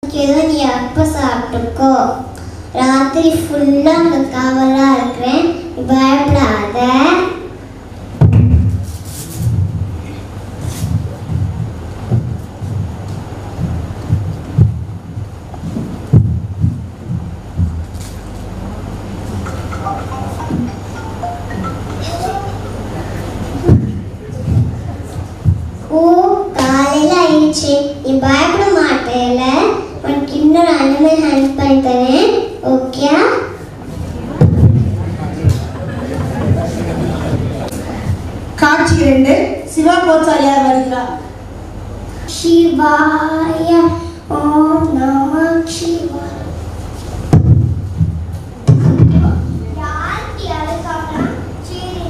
பசிக்குதோ நீ அப்போ சாப்பிட்டுக்கோ ராத்திரி ஃபுல்லாக அங்கே கவலாக இருக்கிறேன் நீ பயப்படாத ஓ காலையில் ஆயிடுச்சு நீ பயப்பட மாட்டேல உனக்கு இன்னொரு அனிமல் ஹெல்ப் பண்ணி தரேன் ஓகே காட்சி இரண்டு சிவா கோச்சாரியார் வருகிறார் சிவாய ஓம் நம சிவாய யாருக்கு அழுக்காம சரி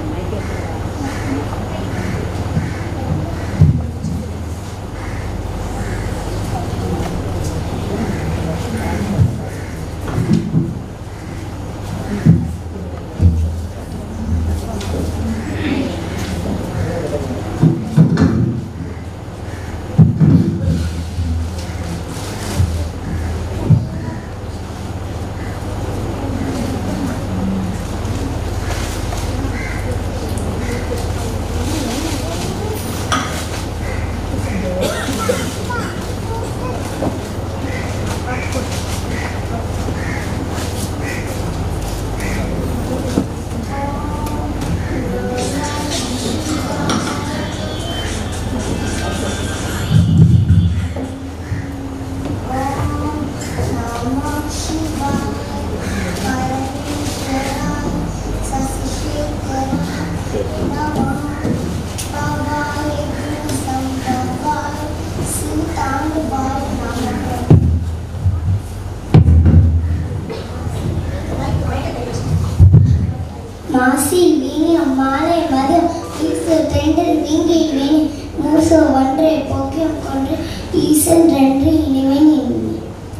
மாசி வீணி மாலை மதியம் ஈசு ரெண்டு வீங்கி வீணி மூசு ஒன்றை போக்கியம் கொன்று ஈசன் ரெண்டு இனிவன் இனிமே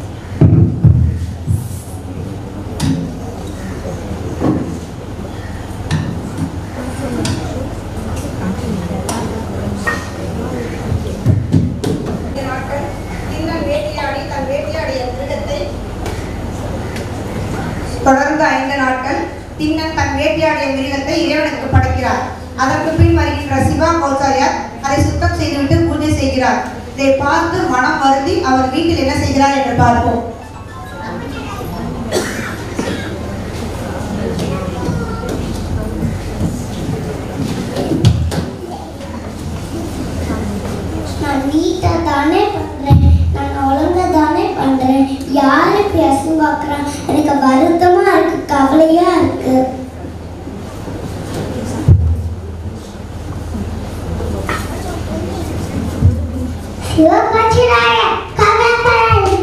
இந்த நாட்கள் திண்ணன் வேட்டையாடி தன் வேட்டையாடிய மிருகத்தை தொடர்ந்து ஐந்து நாட்கள் திண்ணன் தன் வேட்டையாடிய மிருகத்தை இறைவனுக்கு படைக்கிறார் அதற்கு பின் வருகின்ற சிவா கோச்சாரியார் அதை சுத்தம் செய்துவிட்டு பூஜை செய்கிறார் இதை பார்த்து மனம் வருந்தி அவர் வீட்டில் என்ன செய்கிறார் என்று பார்ப்போம் நான் நீட்டாக தானே பண்ணுறேன் நான் ஒழுங்கா தானே பண்ணுறேன் யார் இப்படி அசும்பாக்குறான் எனக்கு வருத்தமாக இருக்கு கவலையாக இருக்கு சிவகாட்சிராய கவலைப்படாதீங்க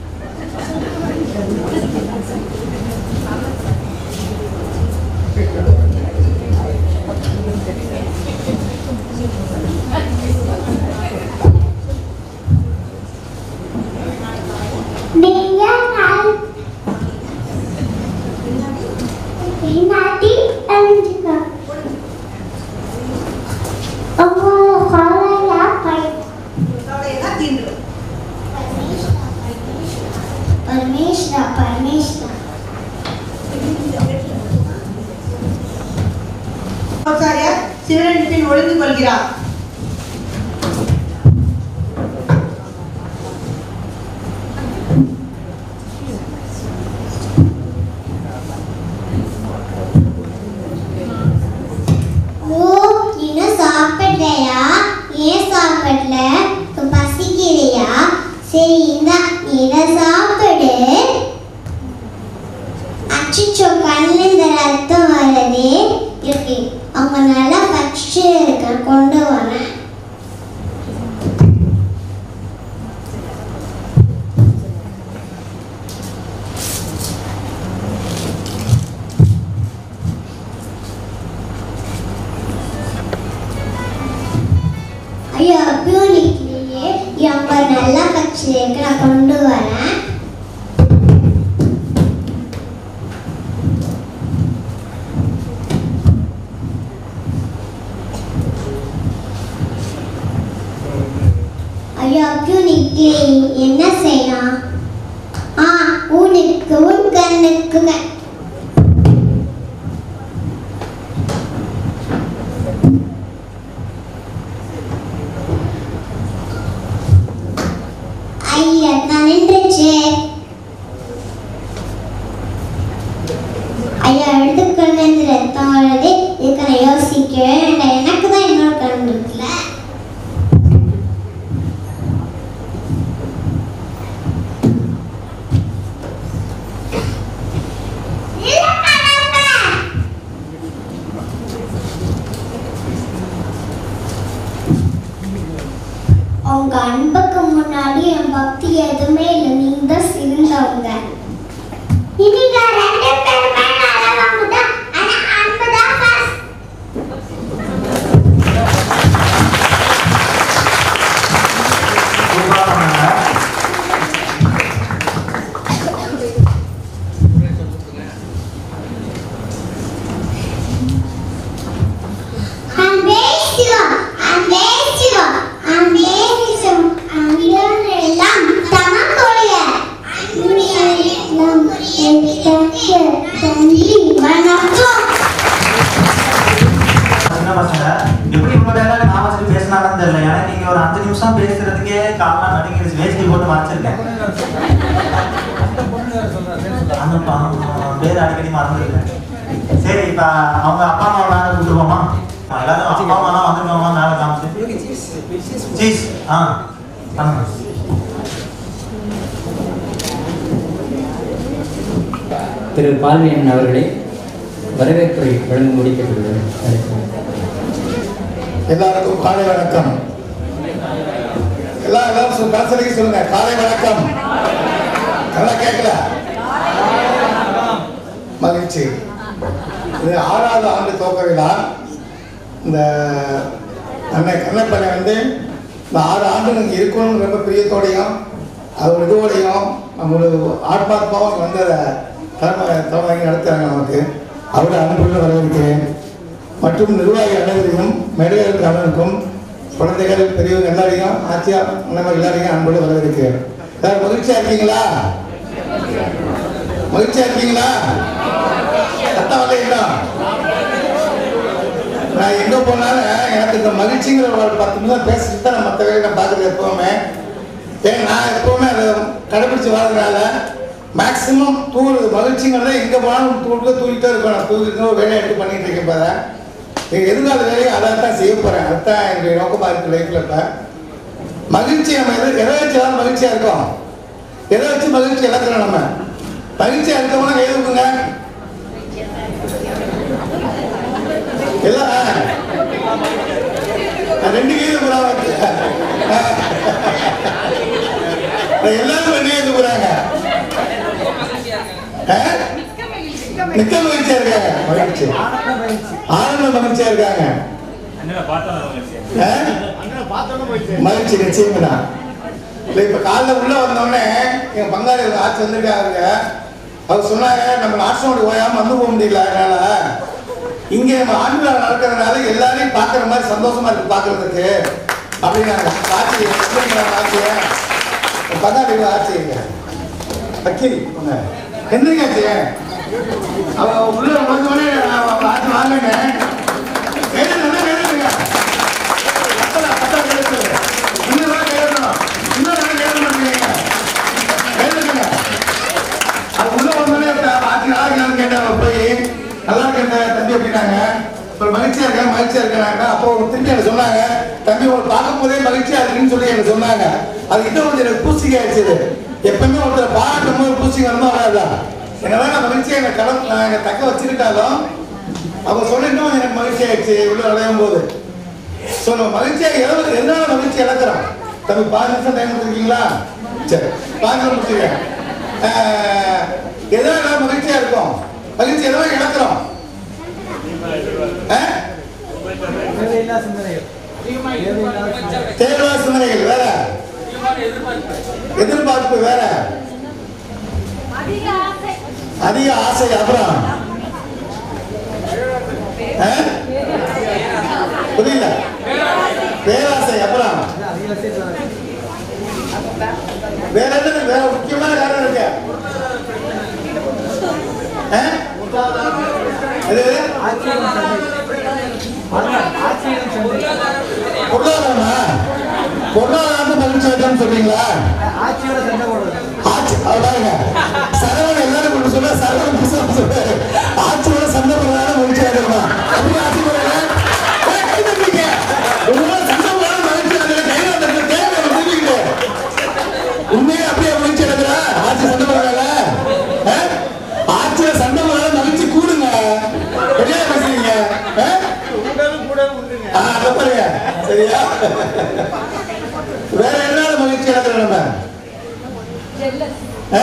நீங்க நான் பின்னாடி அழிஞ்சுக்க உங்களோட கவலையா போய் கவலையெல்லாம் தீர்ந்து பரமேஸ்வரா பரமேஸ்வரா கோச்சாரியார் சிவனின் பின் ஒளிந்து கொள்கிறார் ஓ இன்னும் சாப்பிடலையா ஏன் சாப்பிடல இப்ப பசிக்கலையா சரி இந்தா நீ இதை சாப்பிடு அச்சோ கண்ணில் இந்த ரத்தம் வருது இருக்கு அவங்க நல்லா பச்சு இருக்க கொண்டு வரேன் ஐயோ அப்பயும் நிற்கலையே அவங்க நல்லா கட்சி இருக்கு நான் கொண்டு வரேன் ஐயோ அப்பயும் நிற்கலையே என்ன செய்யலாம் ரத்னம் நின்றுச்சு ஐயா எடுத்துக்கொண்டு ரத்தம் வருது இதுக்கு நான் யோசிக்கவே வேண்டாம் எனக்கு தான் இன்னொரு கண் இருக்குல்ல உங்க அன்புக்கு முன்னாடி என் பக்தி எதுவுமே இல்லை நீங்க தான் சிறந்தவங்க நீங்க ரெண்டு பேருமே நல்லவங்க தான் ஆனா அன்பு தான் first. சூப்பரா பண்ணாங்க அன்பே சிவம், அன்பே சிவம், அன்பே சிவம், அன்புடன் எல்லாம் தமக்குரிய அன்புடன் எல்லாம் எத்தக்க நன்றி வணக்கம் சின்ன பசங்க எப்படி இவ்வளவு நேரம் நான் வச்சுட்டு பேசினாலும் தெரியல ஏன்னா நீங்க ஒரு அஞ்சு நிமிஷம் பேசுறதுக்கே காலெல்லாம் நடுங்கிடுச்சு வேஷ்டி போட்டு மறைச்சிருக்கேன் அந்த பா- பேர் அடிக்கடி மறந்துருக்கேன் சரி இப்ப அவங்க அப்பா அம்மா மேல கூட்டுருவோமா எல்லாரும் அப்பா அம்மா எல்லாம் வந்துருக்கோமா மேல காமிச்சு சீஸ் ஆ பண்ணுங்க திரு பால்வியன் அவர்களை வரவேற்புரை வழங்க முடிக்கப்பட்டுள்ளது எல்லாருக்கும் காலை வணக்கம் எல்லா எல்லாரும் சொல்~ கடைசிக்கு சொல்லுங்க காலை வணக்கம் நல்லா கேட்கல மகிழ்ச்சி இது ஆறாவது ஆண்டு துவக்க விழா இந்த அண்ணன் கண்ணப்பனை வந்து இந்த ஆறு ஆண்டு நீங்கள் இருக்கணும்னு ரொம்ப பிரியத்தோடையும் அது ஒரு இதோடையும் நம்மளோட ஆத்மாத்மாவும் வந்து அதை தலைமை தலைமை நடத்துகிறாங்க நமக்கு அவரை அன்புடன் வரவேற்கிறேன் மற்றும் நிர்வாகி அனைவரையும் மேடையாளர் அனைவருக்கும் குழந்தைகள் பெரியவங்க எல்லாரையும் ஆட்சியார் அனைவர் எல்லாரையும் அன்போடு வரவேற்கிறேன் எல்லாரும் மகிழ்ச்சியா இருக்கீங்களா மகிழ்ச்சியா இருக்கீங்களா சத்தம் வரலைங்களா நான் எங்க போனாலும் எனக்கு இந்த மகிழ்ச்சிங்கிற ஒரு பத்து நிமிஷம் பேசிட்டு தான் நான் மற்ற வேலையை நான் பார்க்குறது எப்பவுமே ஏன் நான் எப்பவுமே அதை கடைபிடிச்சு வர்றதுனால மேக்ஸிமம் தூள் மகிழ்ச்சிங்கிறத எங்கே போனாலும் தூளுக்கு தூக்கிட்டே இருக்கணும் நான் தூக்கிட்டு ஒரு வேலையை எடுத்து பண்ணிட்டு இருக்கேன் இப்போ எங்கள் எதிர்கால வேலையை அதை தான் செய்ய போகிறேன் அதுதான் என்னுடைய நோக்கமாக இருக்குது லைஃப்பில் இப்போ மகிழ்ச்சி நம்ம எது எதை வச்சு எல்லாம் மகிழ்ச்சியாக இருக்கோம் எதை வச்சு மகிழ்ச்சி இழக்கிறோம் நம்ம மகிழ்ச்சியாக இருக்கவங்க கை தூக்குங்க எல்லாம் ஆ. நான் ரெண்டு கை தூக்குறாங்க எல்லாரும் ரெண்டு கை தூக்குறாங்க ஆ? மிக்க மகிழ்ச்சியா இருக்காங்க மகிழ்ச்சி ஆனந்த மகிழ்ச்சியா இருக்காங்க ஆ? மகிழ்ச்சி நிச்சயமா தான் இல்லை இப்போ காலைல உள்ள வந்தோடனே எங்க பங்காளி ஒரு ஆட்சி வந்திருக்காங்க அவர் சொன்னாங்க நம்ம ஆட்சியோட ஓயாம வந்து போக முடியல அதனால இங்க நம்ம ஆண்டு விழா நடக்கிறதுனால எல்லாரையும் பார்க்குற மாதிரி சந்தோஷமா இருக்கு பார்க்கறதுக்கு அப்படின்னாங்க ஆட்சி ஆட்சியை பங்காளி ஆட்சிங்க வக்கீல் உங்க என்னங்க ஆச்சு அவ உள்ள வந்தோடனே ஆட்சி வாங்கினேன் கேளுங்க கேளுங்க கத்தல, கத்தல, கேளுங்க. இன்னும் வேற கேளுங்க. இன்னும் வேற கேட்க மாட்டேங்கிறீங்க. கேளுங்க. அது உள்ள வந்தோடனே அப்ப ஆச்சு நல்லா இருக்கான்னு கேட்டேன் அவ போய் நல்லா இருக்கேன் தம்பி அப்படின்னாங்க ஒரு மகிழ்ச்சியா இருக்கேன் மகிழ்ச்சியா இருக்கிறாங்க அப்போ திருப்பி எனக்கு சொன்னாங்க தம்பி ஒரு பார்க்கும் போதே மகிழ்ச்சியா இருக்குன்னு சொல்லி எனக்கு சொன்னாங்க அது இன்னும் கொஞ்சம் எனக்கு பூசிக்க ஆயிடுச்சு எப்பவுமே ஒருத்தர் பாராட்டும் போது பூசிக்க வரணும் வராதா என்னதான் நான் மகிழ்ச்சியா எனக்கு கடன் நான் எனக்கு தக்க வச்சுக்கிட்டாலும் அவங்க சொல்லிட்டும் எனக்கு மகிழ்ச்சி ஆயிடுச்சு உள்ள விளையும் போது ஸோ நம்ம மகிழ்ச்சியா எதாவது எதனால மகிழ்ச்சி இழக்கிறோம் தம்பி பாஞ்சு நிமிஷம் டைம் கொடுத்துருக்கீங்களா சரி பாஞ்சு நிமிஷம் முடிச்சுக்கேன் எதனால மகிழ்ச்சியா இருக்கும் மகிழ்ச்சி எதனால இழக்கிறோம் ஆ? தேவையான சிந்தனைகள் வேற எதிர்பார்ப்பு வேற அதிக ஆசை அப்புறம் ஆ? புரியல பேராசை அப்புறம் வேற என்ன வேற முக்கியமான காரணம் இருக்கு ஆ? அது பொருளாதாரமா பொருளாதாரத்தை மகிழ்ச்சி வைக்கணும்னு சொல்றீங்களா சரியா வேற என்ன மகிழ்ச்சி இழக்கிறோம் நம்ம ஆ?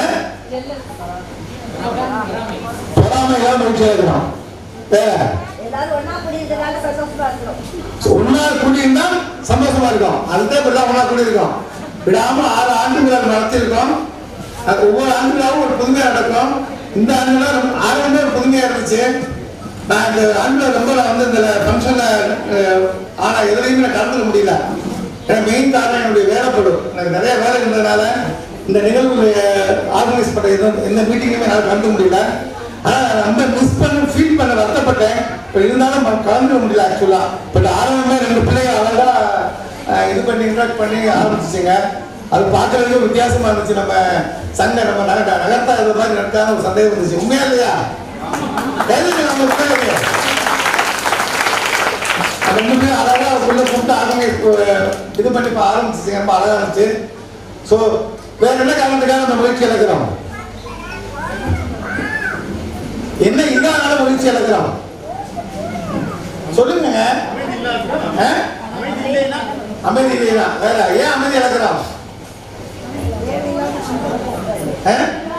பொறாமைகளால் மகிழ்ச்சி இழக்கிறோம் வேற எல்லாரும் ஒண்ணா கூடியிருக்கிறதால சந்தோஷமா இருக்கிறோம் ஒன்னா கூடியிருந்தா சந்தோஷமா இருக்கும் அதுதான் இப்படிதான் ஒன்னா கூடியிருக்கோம் விடாம ஆறு ஆண்டு விழா நடத்தியிருக்கோம் அது ஒவ்வொரு ஆண்டு விழாவும் ஒரு புதுமையா நடக்கும் இந்த ஆண்டு விழா ரொம்ப- ஆறு ஆண்டு ஒரு புதுமையா இருந்துச்சு நான் இந்த ஆண்டு ரொம்ப நான் வந்து இந்த ஃபங்க்ஷன்ல ஆனா எதுலையுமே நான் கலந்துக்க முடியல ஏன்னா மெயின் காரணம் என்னுடைய வேலைப்படும் எனக்கு நிறைய வேலை இருந்ததுனால இந்த நிகழ்வு ஆர்கனைஸ் பண்ண எதுவும் எந்த மீட்டிங்குமே என்னால் கலந்துக்க முடியல ஆனா நான் ரொம்ப மிஸ் பண்ண ஃபீல் பண்ண வருத்தப்பட்டேன் இப்போ இருந்தாலும் நம்ம கலந்துக்க முடியல ஆக்சுவலா பட் ஆரம்பமே ரெண்டு பிள்ளைங்க அழகா அஹ், இது பண்ணி இன்ட்ராக்ட் பண்ணி ஆரம்பிச்சிச்சுங்க அது பார்க்கறதுக்கு வித்தியாசமா இருந்துச்சு நம்ம சண்டை நம்ம நகர்த்தா நகர்த்தா இது மாதிரி நடத்தான ஒரு சந்தேகம் இருந்துச்சு உண்மையா இல்லையா கைதுங்க நம்ம பிள்ளைங்க ரெண்டுமே அழகா உள்ள கூப்பிட்டு ஆர்கனைஸ் இது பண்ணி இப்போ ஆரம்பிச்சிச்சுங்க ரொம்ப அழகா இருந்துச்சு ஸோ வேற என்ன காரணத்துக்காக நம்ம முயற்சி இழக்கிறோம் என்ன இல்லாதனால மகிழ்ச்சி இழக்கிறோம் சொல்லுங்க ஆ? அமைதி இல்லையா வேற ஏன் அமைதி இழக்கிறோம் ஆ?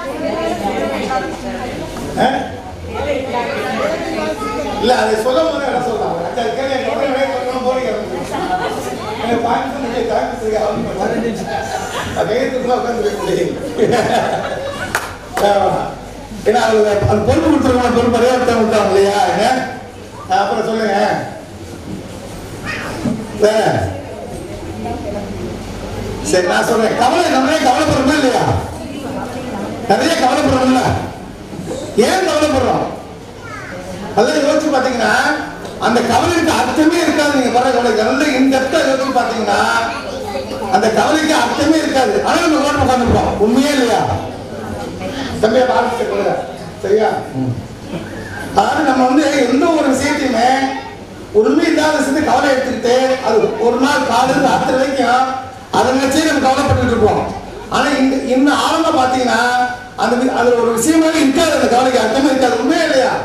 ஆ? இல்ல அதை சொல்லும் போது என்ன சொல்லலாம் அச்சா, கேளு, எனக்கு உடனே வேலை சொல்லணும், போறீங்க. எனக்கு பாயிண்ட் சொன்னீங்க, தாக்கு சரியா, அவங்க பதினஞ்சு நிமிஷம். நான் கையெழுத்துக்குள்ள உட்கார்ந்துருக்க முடியும். ஆமா. ஏன்னா அவங்க அந்த பொறுப்பு கொடுத்துருக்கோம் பொறுப்பு நிறைய ஒருத்தன் விட்டாங்க இல்லையா என்ன ஆ, அப்புறம் சொல்லுங்க வேற சரி நான் சொல்றேன் கவலை நம்மளே கவலைப்படுறோமா இல்லையா நிறைய கவலைப்படுறோம்ல ஏன் கவலைப்படுறோம் அதெல்லாம் யோசிச்சு பாத்தீங்கன்னா அந்த கவலைக்கு அர்த்தமே இருக்காது நீங்க படுற கவலைக்கு நல்ல இன்டெப்டா யோசிச்சு பாத்தீங்கன்னா அந்த கவலைக்கு அர்த்தமே இருக்காது ஆனா நம்ம ரோட்ல உட்காந்துருப்போம் உண்மையே இல்லையா தம்பியை ஆரம்பிச்சு கொடுங்க சரியா அதாவது நம்ம வந்து எந்த ஒரு விஷயத்தையுமே உண்மை இல்லாத விஷயத்தை கவலை எடுத்துக்கிட்டு அது ஒரு நாள் காலையில் அடுத்த வரைக்கும் அதை நினைச்சே நம்ம கவலைப்பட்டு இருப்போம் ஆனா இந்த இன்னும் ஆழமா பாத்தீங்கன்னா அந்த வி- அதுல ஒரு விஷயமாவே இருக்காது அந்த கவலைக்கு அர்த்தமே இருக்காது உண்மையா இல்லையா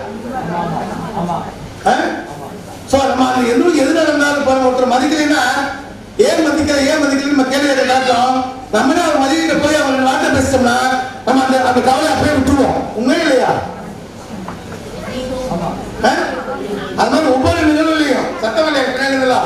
சோ நம்ம அந்த எதுவும் எது நடந்தாலும் இப்போ ஒருத்தர் மதிக்கலைன்னா ஏன் மதிக்கிற ஏன் மதிக்கல நம்ம கேள்வி கேட்க எல்லாத்தையும் நம்மளே அவர் மதிக்கிட்ட போய் அவர் வார்த்தை பேசிட்டோம்னா நம்ம அந்த அந்த கவலை அப்படியே விட்டுருவோம் உண்மையா இல்லையா ஆ? அது மாதிரி ஒவ்வொரு நிகழ்வுலையும் சட்டமன்ற பின்னாடி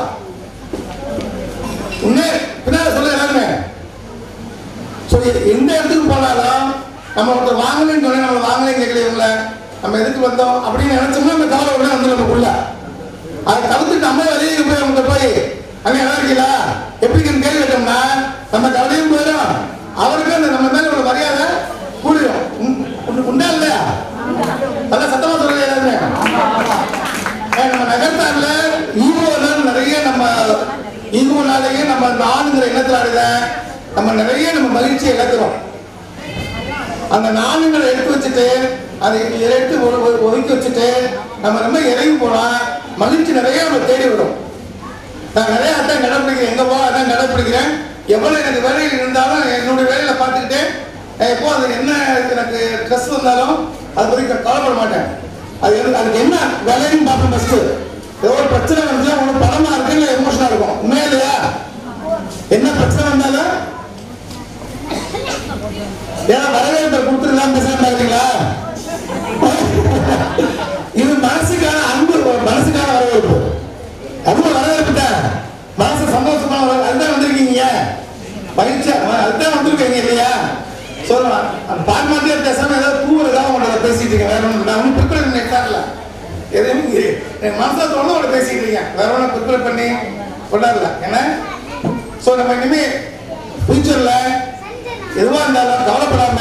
உண்மை பின்னாடி சொல்ல எல்லாருமே ஸோ எந்த இடத்துக்கு போனாலும் நம்ம ஒருத்தர் வாங்கலைன்னு சொன்னா நம்ம வாங்கலைன்னு கேட்கலையுங்கள நம்ம எதுக்கு வந்தோம் அப்படின்னு நினைச்சோம்னா அந்த கவலை உடனே வந்து நமக்குள்ள அதை தவிர்த்துட்டு நம்ம வெளியே போய் அவங்க போய் அங்க நல்லா இருக்கீங்களா எப்படி கேள்வி கேட்டோம்னா நம்ம கவலையும் போயிடும் அவருக்கு அந்த நம்ம மேல ஒரு மரியாதை கூடிடும் உண்- உண்டு- உண்டா இல்லையா நல்லா சத்தமா சொல்லுங்க எல்லாருமே ஏன் நம்ம நகர்த்தாருல ஈகோனால நிறைய நம்ம ஈகோனாலேயே நம்ம அந்த ஆணுங்கிற எண்ணத்தினால நம்ம நிறைய நம்ம மகிழ்ச்சியை இழக்கிறோம் அந்த நாணுங்களை எடுத்து வச்சுட்டு அதை எடுத்து ஒ- ஒ- ஒதுக்கி வச்சுட்டு நம்ம ரொம்ப இறங்கி போனா மகிழ்ச்சி நிறைய நம்ம தேடி வரும் நான் நிறைய அதான் கடைப்பிடிக்கிறேன் எங்க போ அதான் கடைப்பிடிக்கிறேன் எவ்வளவு எனக்கு வேலையில் இருந்தாலும் என்னுடைய வேலையில பார்த்துக்கிட்டு அஹ் எப்போ அது என்ன எனக்கு ஸ்ட்ரெஸ் வந்தாலும் அது பற்றி க- கவலைப்பட மாட்டேன் அது எது- அதுக்கு என்ன வேலைன்னு பார்ப்பேன் ஃபர்ஸ்ட் ஏதோ ஒரு பிரச்சனை வந்து உனக்கு பணமா இருக்கு இல்லை எமோஷனா இருக்கும் உண்மையா இல்லையா என்ன பிரச்சனை வந்தாலும் ஏன்னா வரவேற்பை கொடுத்துருக்கலாம் பேசாம இருக்கீங்களா இது மனசுக்கான அன்பு மனசுக்கான வரவேற்பு அதுவும் வரவேற்பு தான் மனசு சந்தோஷமா வர- அதுதான் வந்திருக்கீங்க மகிழ்ச்சியா ம- அதுதான் வந்திருக்கீங்க இல்லையா சொல்லலாம் அந்த பாட்டு மாதிரியே பேசாம ஏதாவது பூவுறதா உங்களோட பேசிட்டு இருக்கேன் வேற ஒன்றும் நான் ஒன்றும் ப்ரிப்பேர் பண்ணி எக்ஸாம்ல எதுவும் இ- என் மனசுல தோணும் உங்களை பேசிட்டு இருக்கேன் வேற ஒன்றும் ப்ரிப்பேர் பண்ணி கொண்டாடல ஏன்னா ஸோ நம்ம இனிமே ஃபியூச்சர்ல எதுவா இருந்தாலும் கவலைப்படாம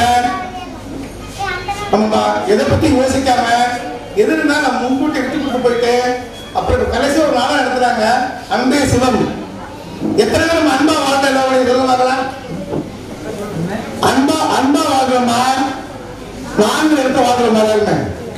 நம்ம எதை பத்தி யோசிக்காம எது இருந்தா நம்ம முன்கூட்டி விட்டு கொடுத்து போயிட்டு அப்புறம் கடைசி ஒரு நாளா எடுத்துறாங்க அன்பே சிவம் எத்தனை பேர் நம்ம அன்பா வாழ்க்கை எல்லாம் சொல்ல பார்க்கலாம் அன்பா அன்பா வாழ்றோமா நான்கு எடுத்து வாழ்றோமா எல்லாருமே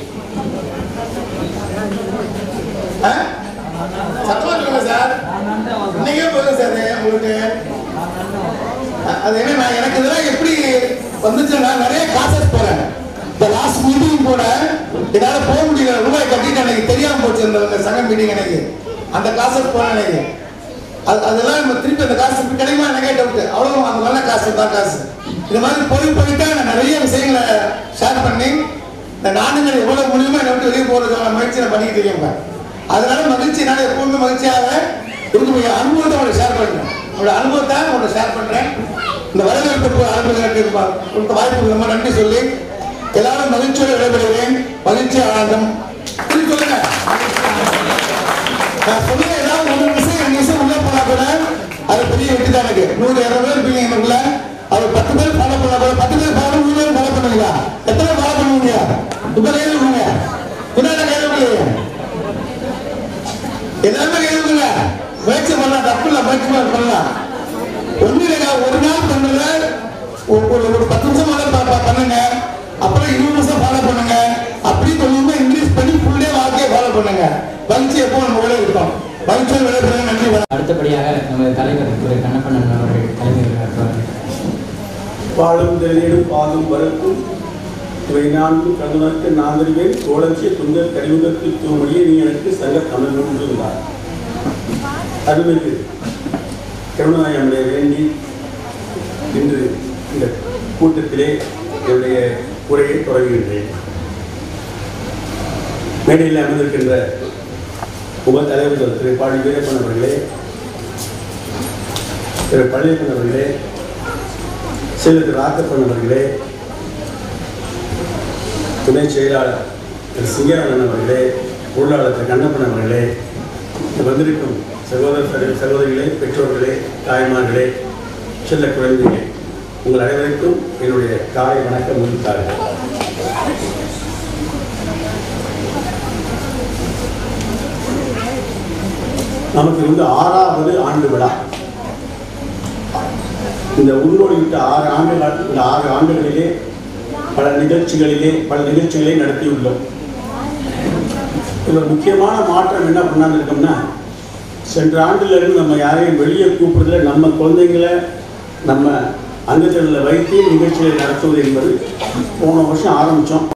ஆ? சத்தமா சொல்லுங்க சார் இன்னைக்கே போதும் சார் உங்களுக்கு அ- அது என்ன நான் எனக்கு இதெல்லாம் எப்படி வந்துச்சுன்னா நிறைய கிளாஸஸ் போறேன் இந்த லாஸ்ட் மீட்டிங் கூட என்னால போக முடியல ரூபாய் கட்டிட்டு எனக்கு தெரியாம போச்சு இந்த இந்த சங்க மீட்டிங் எனக்கு அந்த கிளாஸஸ் போனேன் எனக்கு அது அதெல்லாம் நம்ம திருப்பி அந்த காசு திருப்பி கிடைக்குமா எனக்கே டவுட் அவ்வளோ அந்த நல்ல காசு தான் காசு இந்த மாதிரி போய் போயிட்டா நான் நிறைய விஷயங்களை ஷேர் பண்ணி இந்த நாடுகள் எவ்வளவு முடியுமோ என்னை விட்டு வெளியே போறதுக்கான முயற்சி நான் பண்ணிக்கிட்டு இருக்கேன் அதனால மகிழ்ச்சி நான் எப்பவுமே மகிழ்ச்சியாக இருக்க அனுபவத்தை உங்களை ஷேர் பண்றேன் உங்களோட அனுபவத்தை உங்களை ஷேர் பண்றேன் இந்த வரவேற்பு அனுபவங்களுக்கு கொடுத்த வாய்ப்புக்கு ரொம்ப நன்றி சொல்லி எல்லாரும் மகிழ்ச்சியோடு விடைபெறுகிறேன் மகிழ்ச்சி ஆனந்தம் திருப்பி சொல்லுங்க நான் சொல்லுங்க ஏதாவது ஒரு விஷயம் ரெண்டு விஷயம் உள்ள போனா கூட அது பெரிய வெற்றி தான் எனக்கு நூறு இருநூறு பேர் இருப்பீங்க எனக்குள்ள அவர் பத்து பேர் ஃபாலோ பண்ணா கூட பத்து பேர் ஃபாலோ நூறு பேர் ஃபாலோ பண்ணுவீங்களா எத்தனை ஃபாலோ பண்ணுவீங்க இப்ப கையில் இருக்குங்க பின்னாடி கையில் இருக்கலையே எல்லாருமே கையில் இருக்குங்க முயற்சி பண்ணலாம் தப்பு இல்லை முயற்சி பண்ணலாம் ஒண்ணு இல்லைங்க ஒரு நாள் பண்ணுங்க ஒரு ஒரு ஒரு பத்து நிமிஷம் மேல ப- ப- பண்ணுங்க அப்புறம் இருபது நிமிஷம் ஃபாலோ பண்ணுங்க அப்படி கொஞ்சமா இன்க்ரீஸ் பண்ணி ஃபுல் டே வாழ்க்கையை ஃபாலோ பண்ணுங்க மகிழ்ச்சி எப்போ நம்ம கூட இருக்கும் மகிழ்ச்சியோட விடைபெறுங்க நன்றி வணக்கம். அடுத்தபடியாக நமது தலைவர் திரு கண்ணப்பண்ணன் அவர்கள் தலைமை ஆற்றுவார்கள் பாடும் திரையிடும் பாதும் வரக்கும் இவை நான்கு கருணாக்கு நாந்தறிவேன் தோழச்சிய துங்க கரிமுகத்து தூமொழியை நீ எனக்கு சங்க தமிழ் இருந்தார் அருமைக்கு கருணாயமனை வேண்டி இன்று இந்த கூட்டத்திலே என்னுடைய உரையை தொடங்குகின்றேன் மேடையில் அமர்ந்திருக்கின்ற உப தலைவர்கள் திரு பாடி வீரப்பன் அவர்களே திரு பழனியப்பன் அவர்களே செல்வ ராக்கப்பன் அவர்களே துணை செயலாளர் திரு சிங்கராமன் அவர்களே பொருளாளர் திரு கண்ணப்பன் அவர்களே இங்கு வந்திருக்கும் சகோதர சகோ- சகோதரிகளே பெற்றோர்களே தாய்மார்களே செல்ல குழந்தைகளே உங்கள் அனைவருக்கும் என்னுடைய காலை வணக்கம் முடித்தார்கள் நமக்கு வந்து ஆறாவது ஆண்டு விழா இந்த உருளோடிவிட்ட ஆறு ஆண்டுகள் இந்த ஆறு ஆண்டுகளிலே பல நிகழ்ச்சிகளிலே பல நிகழ்ச்சிகளை நடத்தியுள்ளோம் இதில் முக்கியமான மாற்றம் என்ன பண்ணாந்துருக்கோம்னா சென்ற ஆண்டிலிருந்து நம்ம யாரையும் வெளியே கூப்பிடுறதுல நம்ம குழந்தைங்களை நம்ம அங்கத்தில் வைத்து நிகழ்ச்சிகளை நடத்துவது என்பது போன வருஷம் ஆரம்பித்தோம்